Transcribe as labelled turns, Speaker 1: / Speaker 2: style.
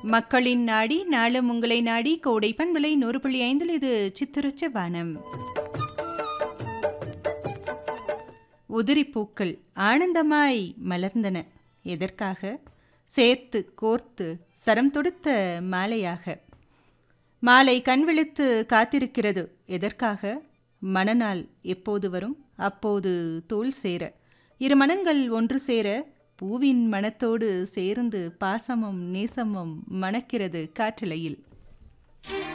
Speaker 1: மக்களின் நாடி நாளும் உங்களை நாடி கோடை பண்பலை நூறு புள்ளி ஐந்தில் இது சித்திரச்ச வானம் உதிரிப்பூக்கள் ஆனந்தமாய் மலர்ந்தன எதற்காக சேர்த்து கோர்த்து சரம் தொடுத்த மாலையாக மாலை கண் விழித்து காத்திருக்கிறது எதற்காக மணநாள் எப்போது வரும் அப்போது தோல் சேர இரு மனங்கள் ஒன்று சேர பூவின் மனத்தோடு சேர்ந்து பாசமும் நேசமும் மணக்கிறது காற்றலையில்